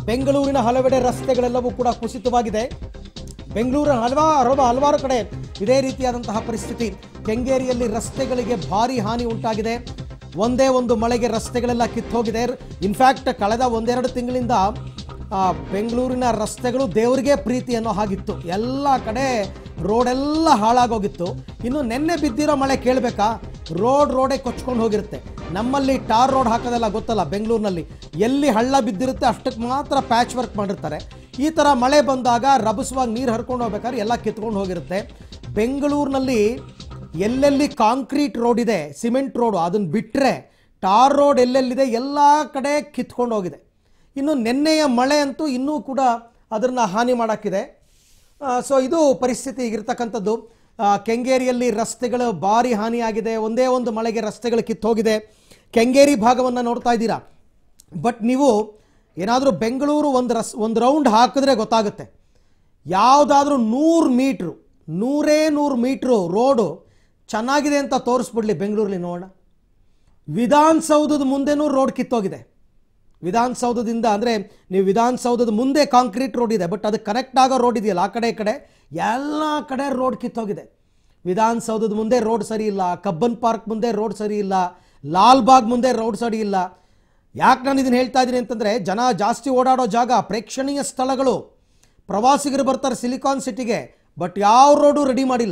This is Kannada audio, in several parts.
ಬೆಂಗಳೂರಿನ ಹಲವೆಡೆ ರಸ್ತೆಗಳೆಲ್ಲವೂ ಕೂಡ ಕುಸಿತವಾಗಿದೆ ಬೆಂಗಳೂರಿನ ಹಲವಾರು ಹಲವಾರು ಕಡೆ ಇದೇ ರೀತಿಯಾದಂತಹ ಪರಿಸ್ಥಿತಿ ಕೆಂಗೇರಿಯಲ್ಲಿ ರಸ್ತೆಗಳಿಗೆ ಭಾರಿ ಹಾನಿ ಉಂಟಾಗಿದೆ ಒಂದೇ ಒಂದು ಮಳೆಗೆ ರಸ್ತೆಗಳೆಲ್ಲ ಕಿತ್ತೋಗಿದೆ ಇನ್ಫ್ಯಾಕ್ಟ್ ಕಳೆದ ಒಂದೆರಡು ತಿಂಗಳಿಂದ ಆ, ಬೆಂಗಳೂರಿನ ರಸ್ತೆಗಳು ದೇವರಿಗೆ ಪ್ರೀತಿ ಅನ್ನೋ ಹಾಗಿತ್ತು ಎಲ್ಲ ಕಡೆ ರೋಡೆಲ್ಲ ಹಾಳಾಗೋಗಿತ್ತು ಇನ್ನು ನಿನ್ನೆ ಬಿದ್ದಿರೋ ಮಳೆ ಕೇಳಬೇಕಾ ರೋಡ್ ರೋಡೇ ಕೊಚ್ಕೊಂಡು ಹೋಗಿರುತ್ತೆ ನಮ್ಮಲ್ಲಿ ಟಾರ್ ರೋಡ್ ಹಾಕೋದೆಲ್ಲ ಗೊತ್ತಲ್ಲ ಬೆಂಗಳೂರಿನಲ್ಲಿ ಎಲ್ಲಿ ಹಳ್ಳ ಬಿದ್ದಿರುತ್ತೆ ಅಷ್ಟಕ್ಕೆ ಮಾತ್ರ ಪ್ಯಾಚ್ ವರ್ಕ್ ಮಾಡಿರ್ತಾರೆ ಈ ಥರ ಮಳೆ ಬಂದಾಗ ರಭಸವಾಗಿ ನೀರು ಹರ್ಕೊಂಡು ಹೋಗ್ಬೇಕಾದ್ರೆ ಎಲ್ಲ ಕಿತ್ಕೊಂಡು ಹೋಗಿರುತ್ತೆ ಬೆಂಗಳೂರಿನಲ್ಲಿ ಎಲ್ಲೆಲ್ಲಿ ಕಾಂಕ್ರೀಟ್ ರೋಡ್ ಇದೆ ಸಿಮೆಂಟ್ ರೋಡು ಅದನ್ನು ಬಿಟ್ಟರೆ ಟಾರ್ ರೋಡ್ ಎಲ್ಲೆಲ್ಲಿದೆ ಎಲ್ಲ ಕಡೆ ಕಿತ್ಕೊಂಡು ಹೋಗಿದೆ ಇನ್ನು ನಿನ್ನೆಯ ಮಳೆ ಅಂತೂ ಇನ್ನೂ ಕೂಡ ಅದನ್ನು ಹಾನಿ ಮಾಡೋಕ್ಕಿದೆ ಸೊ ಇದು ಪರಿಸ್ಥಿತಿ ಈಗಿರ್ತಕ್ಕಂಥದ್ದು ಆ, ಕೆಂಗೇರಿಯಲ್ಲಿ ರಸ್ತೆಗಳು ಭಾರಿ ಹಾನಿಯಾಗಿದೆ ಒಂದೇ ಒಂದು ಮಳೆಗೆ ರಸ್ತೆಗಳು ಕಿತ್ತೋಗಿದೆ ಕೆಂಗೇರಿ ಭಾಗವನ್ನು ನೋಡ್ತಾ ಇದ್ದೀರಾ ಬಟ್ ನೀವು ಏನಾದರೂ ಬೆಂಗಳೂರು ಒಂದು ರಸ್ ಒಂದು ರೌಂಡ್ ಹಾಕಿದ್ರೆ ಗೊತ್ತಾಗುತ್ತೆ ಯಾವುದಾದ್ರೂ ನೂರು ಮೀಟ್ರು ನೂರೇ ನೂರು ಮೀಟ್ರು ರೋಡು ಚೆನ್ನಾಗಿದೆ ಅಂತ ತೋರಿಸ್ಬಿಡ್ಲಿ ಬೆಂಗಳೂರಲ್ಲಿ ನೋಡೋಣ ವಿಧಾನಸೌಧದ ಮುಂದೆನೂ ರೋಡ್ ಕಿತ್ತೋಗಿದೆ ವಿಧಾನಸೌಧದಿಂದ ಅಂದರೆ ನೀವು ವಿಧಾನಸೌಧದ ಮುಂದೆ ಕಾಂಕ್ರೀಟ್ ರೋಡ್ ಇದೆ ಬಟ್ ಅದು ಕನೆಕ್ಟ್ ಆಗೋ ರೋಡ್ ಇದೆಯಲ್ಲ ಆ ಕಡೆ ಈ ಕಡೆ ಎಲ್ಲ ಕಡೆ ರೋಡ್ ಕಿತ್ತೋಗಿದೆ ವಿಧಾನಸೌಧದ ಮುಂದೆ ರೋಡ್ ಸರಿ ಇಲ್ಲ ಕಬ್ಬನ್ ಪಾರ್ಕ್ ಮುಂದೆ ರೋಡ್ ಸರಿ ಇಲ್ಲ ಲಾಲ್ಬಾಗ್ ಮುಂದೆ ರೋಡ್ ಸರಿ ಇಲ್ಲ ಯಾಕೆ ನಾನು ಇದನ್ನು ಹೇಳ್ತಾ ಇದ್ದೀನಿ ಅಂತಂದರೆ ಜನ ಜಾಸ್ತಿ ಓಡಾಡೋ ಜಾಗ ಪ್ರೇಕ್ಷಣೀಯ ಸ್ಥಳಗಳು ಪ್ರವಾಸಿಗರು ಬರ್ತಾರೆ ಸಿಲಿಕಾನ್ ಸಿಟಿಗೆ ಬಟ್ ಯಾವ ರೋಡು ರೆಡಿ ಮಾಡಿಲ್ಲ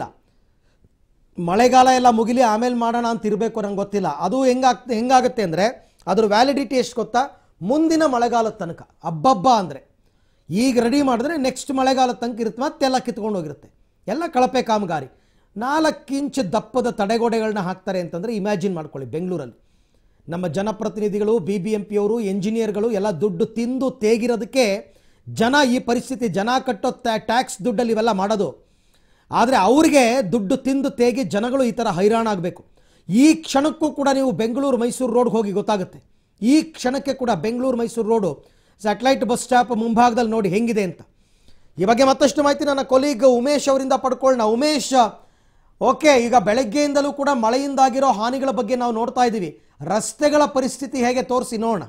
ಮಳೆಗಾಲ ಎಲ್ಲ ಮುಗಿಲಿ ಆಮೇಲೆ ಮಾಡೋಣ ಅಂತ ಇರಬೇಕು ನಂಗೆ ಗೊತ್ತಿಲ್ಲ ಅದು ಹೆಂಗಾಗ್ತ ಹೆಂಗಾಗುತ್ತೆ ಅಂದರೆ ಅದ್ರ ವ್ಯಾಲಿಡಿಟಿ ಎಷ್ಟು ಗೊತ್ತಾ ಮುಂದಿನ ಮಳೆಗಾಲದ ತನಕ ಅಬ್ಬಬ್ಬ ಅಂದರೆ ಈಗ ರೆಡಿ ಮಾಡಿದ್ರೆ ನೆಕ್ಸ್ಟ್ ಮಳೆಗಾಲದ ತನಕ ಇರುತ್ತೆ ಮತ್ತೆಲ್ಲ ಕಿತ್ಕೊಂಡು ಹೋಗಿರುತ್ತೆ ಎಲ್ಲ ಕಳಪೆ ಕಾಮಗಾರಿ ನಾಲ್ಕು ಇಂಚ್ ದಪ್ಪದ ತಡೆಗೋಡೆಗಳನ್ನ ಹಾಕ್ತಾರೆ ಅಂತಂದರೆ ಇಮ್ಯಾಜಿನ್ ಮಾಡ್ಕೊಳ್ಳಿ ಬೆಂಗಳೂರಲ್ಲಿ ನಮ್ಮ ಜನಪ್ರತಿನಿಧಿಗಳು ಬಿ ಬಿ ಎಂ ಪಿಯವರು ಎಂಜಿನಿಯರ್ಗಳು ಎಲ್ಲ ದುಡ್ಡು ತಿಂದು ತೇಗಿರೋದಕ್ಕೆ ಜನ ಈ ಪರಿಸ್ಥಿತಿ ಜನ ಕಟ್ಟೋ ಟ್ಯಾಕ್ಸ್ ದುಡ್ಡಲ್ಲಿ ಇವೆಲ್ಲ ಮಾಡೋದು ಆದರೆ ಅವರಿಗೆ ದುಡ್ಡು ತಿಂದು ತೇಗಿ ಜನಗಳು ಈ ಥರ ಹೈರಾಣ ಆಗಬೇಕು ಈ ಕ್ಷಣಕ್ಕೂ ಕೂಡ ನೀವು ಬೆಂಗಳೂರು ಮೈಸೂರು ರೋಡ್ಗೆ ಹೋಗಿ ಗೊತ್ತಾಗುತ್ತೆ ಈ ಕ್ಷಣಕ್ಕೆ ಕೂಡ Bengaluru Mysuru road satellite bus stop ಮುಂಭಾಗದಲ್ಲಿ ನೋಡಿ ಹೆಂಗಿದೆ ಅಂತ ಈ ಬಗ್ಗೆ ಮತ್ತಷ್ಟು ಮಾಹಿತಿ ನನ್ನ ಕೊಲೀಗ್ ಉಮೇಶ್ ಅವರಿಂದ ಪಡ್ಕೊಳ್ಳೋಣ ಉಮೇಶ್ ಓಕೆ ಈಗ ಬೆಳಗ್ಗೆಯಿಂದಲೂ ಕೂಡ ಮಳೆಯಿಂದಾಗಿರೋ ಹಾನಿಗಳ ಬಗ್ಗೆ ನಾವು ನೋಡ್ತಾ ಇದ್ದೀವಿ ರಸ್ತೆಗಳ ಪರಿಸ್ಥಿತಿ ಹೇಗೆ ತೋರಿಸಿ ನೋಡೋಣ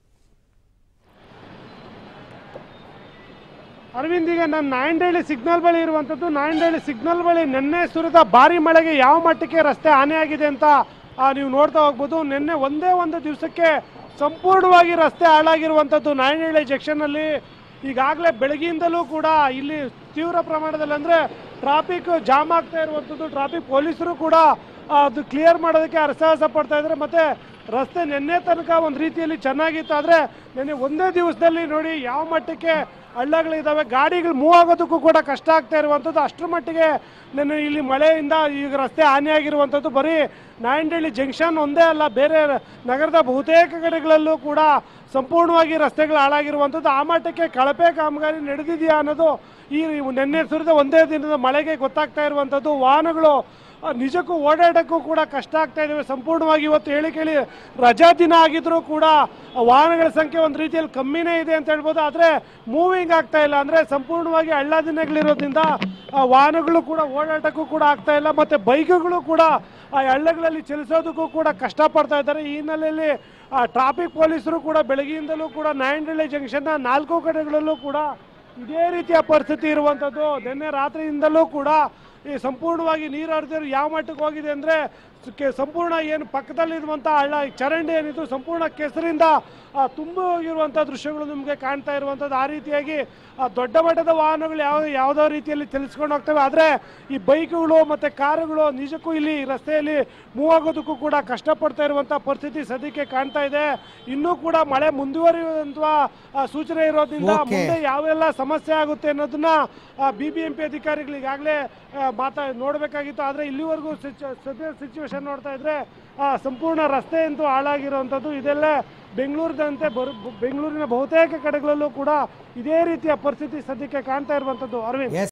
ಅರವಿಂದ್ ಈಗ ನಾನು ನಾಯಂಡಹಳ್ಳಿ ಸಿಗ್ನಲ್ ಬಳಿ ಇರುವಂಥದ್ದು ನಾಯಂಡಹಳ್ಳಿ ಸಿಗ್ನಲ್ ಬಳಿ ನಿನ್ನೆ ಸುರಿದ ಭಾರಿ ಮಳೆಗೆ ಯಾವ ಮಟ್ಟಕ್ಕೆ ರಸ್ತೆ ಹಾನಿಯಾಗಿದೆ ಅಂತ ಆ, ನೀವು ನೋಡ್ತಾ ಹೋಗ್ಬೋದು ನಿನ್ನೆ ಒಂದೇ ಒಂದು ದಿವಸಕ್ಕೆ ಸಂಪೂರ್ಣವಾಗಿ ರಸ್ತೆ ಹಾಳಾಗಿರುವಂಥದ್ದು ನಾಯಂಡಹಳ್ಳಿ ಜಂಕ್ಷನ್ನಲ್ಲಿ ಈಗಾಗಲೇ ಬೆಳಗ್ಗೆಯಿಂದಲೂ ಕೂಡ ಇಲ್ಲಿ ತೀವ್ರ ಪ್ರಮಾಣದಲ್ಲಿ ಅಂದರೆ ಟ್ರಾಫಿಕ್ ಜಾಮ್ ಆಗ್ತಾ ಇರುವಂಥದ್ದು ಟ್ರಾಫಿಕ್ ಪೊಲೀಸರು ಕೂಡ ಆ, ಅದು ಕ್ಲಿಯರ್ ಮಾಡೋದಕ್ಕೆ ಅರಸಾಹಸ ಪಡ್ತಾ ಇದ್ದಾರೆ ಮತ್ತೆ ರಸ್ತೆ ನಿನ್ನೆ ತನಕ ಒಂದು ರೀತಿಯಲ್ಲಿ ಚೆನ್ನಾಗಿತ್ತು ಆದರೆ ನಿನ್ನೆ ಒಂದೇ ದಿವಸದಲ್ಲಿ ನೋಡಿ ಯಾವ ಮಟ್ಟಕ್ಕೆ ಹಳ್ಳಗಳಿದ್ದಾವೆ ಗಾಡಿಗಳು ಮೂವ್ ಆಗೋದಕ್ಕೂ ಕೂಡ ಕಷ್ಟ ಆಗ್ತಾ ಇರುವಂಥದ್ದು ಅಷ್ಟರ ಮಟ್ಟಿಗೆ ನಿನ್ನೆ ಇಲ್ಲಿ ಮಳೆಯಿಂದ ಈಗ ರಸ್ತೆ ಹಾನಿಯಾಗಿರುವಂಥದ್ದು ಬರೀ ನಾಯಂಡಹಳ್ಳಿ ಜಂಕ್ಷನ್ ಒಂದೇ ಅಲ್ಲ ಬೇರೆ ನಗರದ ಬಹುತೇಕ ಕಡೆಗಳಲ್ಲೂ ಕೂಡ ಸಂಪೂರ್ಣವಾಗಿ ರಸ್ತೆಗಳು ಹಾಳಾಗಿರುವಂಥದ್ದು ಆ ಮಟ್ಟಕ್ಕೆ ಕಳಪೆ ಕಾಮಗಾರಿ ನಡೆದಿದೆಯಾ ಅನ್ನೋದು ಈ ನಿನ್ನೆ ಸುರಿದ ಒಂದೇ ದಿನದ ಮಳೆಗೆ ಗೊತ್ತಾಗ್ತಾ ಇರುವಂಥದ್ದು ವಾಹನಗಳು ಆ, ನಿಜಕ್ಕೂ ಓಡಾಡೋಕ್ಕೂ ಕೂಡ ಕಷ್ಟ ಆಗ್ತಾ ಇದ್ದಾವೆ ಸಂಪೂರ್ಣವಾಗಿ ಇವತ್ತು ಹೇಳಿ ಕೇಳಿ ರಜಾ ದಿನ ಆಗಿದ್ರೂ ಕೂಡ ಆ ವಾಹನಗಳ ಸಂಖ್ಯೆ ಒಂದು ರೀತಿಯಲ್ಲಿ ಕಮ್ಮಿನೇ ಇದೆ ಅಂತ ಹೇಳ್ಬೋದು ಆದರೆ ಮೂವಿಂಗ್ ಆಗ್ತಾ ಇಲ್ಲ ಅಂದರೆ ಸಂಪೂರ್ಣವಾಗಿ ಹಳ್ಳ ದಿನಗಳಿರೋದ್ರಿಂದ ಆ ವಾಹನಗಳು ಕೂಡ ಓಡಾಟಕ್ಕೂ ಕೂಡ ಆಗ್ತಾ ಇಲ್ಲ ಮತ್ತು ಬೈಕ್ಗಳು ಕೂಡ ಆ ಹಳ್ಳಗಳಲ್ಲಿ ಚಲಿಸೋದಕ್ಕೂ ಕೂಡ ಕಷ್ಟಪಡ್ತಾ ಇದ್ದಾರೆ ಈ ಹಿನ್ನೆಲೆಯಲ್ಲಿ ಟ್ರಾಫಿಕ್ ಪೊಲೀಸರು ಕೂಡ ಬೆಳಗ್ಗೆಯಿಂದಲೂ ಕೂಡ ನಾಯಂಡಹಳ್ಳಿ ಜಂಕ್ಷನ್ನ ನಾಲ್ಕು ಕಡೆಗಳಲ್ಲೂ ಕೂಡ ಇದೇ ರೀತಿಯ ಪರಿಸ್ಥಿತಿ ಇರುವಂಥದ್ದು ನಿನ್ನೆ ರಾತ್ರಿಯಿಂದಲೂ ಕೂಡ ಈ ಸಂಪೂರ್ಣವಾಗಿ ನೀರು ಹರಿದಿರೋ ಯಾವ ಮಟ್ಟಕ್ಕೆ ಹೋಗಿದೆ ಅಂದರೆ ಸಂಪೂರ್ಣ ಏನು ಪಕ್ಕದಲ್ಲಿರುವಂಥ ಹಳ್ಳ ಈ ಚರಂಡಿ ಏನಿತ್ತು ಸಂಪೂರ್ಣ ಕೆಸರಿಂದ ಆ, ತುಂಬಿ ಹೋಗಿರುವಂಥ ದೃಶ್ಯಗಳು ನಿಮಗೆ ಕಾಣ್ತಾ ಇರುವಂಥದ್ದು ಆ ರೀತಿಯಾಗಿ ಆ, ದೊಡ್ಡ ಮಟ್ಟದ ವಾಹನಗಳು ಯಾವ ಯಾವುದೋ ರೀತಿಯಲ್ಲಿ ಚಲಿಸ್ಕೊಂಡು ಹೋಗ್ತವೆ ಆದರೆ ಈ ಬೈಕ್ಗಳು ಮತ್ತು ಕಾರುಗಳು ನಿಜಕ್ಕೂ ಇಲ್ಲಿ ರಸ್ತೆಯಲ್ಲಿ ಮೂವ್ ಆಗೋದಕ್ಕೂ ಕೂಡ ಕಷ್ಟಪಡ್ತಾ ಇರುವಂಥ ಪರಿಸ್ಥಿತಿ ಸದ್ಯಕ್ಕೆ ಕಾಣ್ತಾ ಇದೆ ಇನ್ನೂ ಕೂಡ ಮಳೆ ಮುಂದುವರಿಯುವಂಥ ಆ, ಸೂಚನೆ ಇರೋದ್ರಿಂದ Okay. ಮುಂದೆ ಯಾವೆಲ್ಲ ಸಮಸ್ಯೆ ಆಗುತ್ತೆ ಅನ್ನೋದನ್ನ ಬಿ ಬಿ ಎಂ ಪಿ ಅಧಿಕಾರಿಗಳು ಈಗಾಗಲೇ ಮಾತಾ ನೋಡಬೇಕಾಗಿತ್ತು ಆದರೆ ಇಲ್ಲಿವರೆಗೂ ಸಿಚು ಸದ್ಯ ಸಿಚುವೇಶನ್ ನೋಡ್ತಾ ಇದ್ರೆ ಆ, ಸಂಪೂರ್ಣ ರಸ್ತೆ ಅಂತೂ ಹಾಳಾಗಿರುವಂಥದ್ದು ಇದೆಲ್ಲ ಬೆಂಗಳೂರಿದಂತೆ ಬರು ಬೆಂಗಳೂರಿನ ಬಹುತೇಕ ಕಡೆಗಳಲ್ಲೂ ಕೂಡ ಇದೇ ರೀತಿಯ ಪರಿಸ್ಥಿತಿ ಸದ್ಯಕ್ಕೆ ಕಾಣ್ತಾ ಇರುವಂಥದ್ದು ಅರವಿಂದ್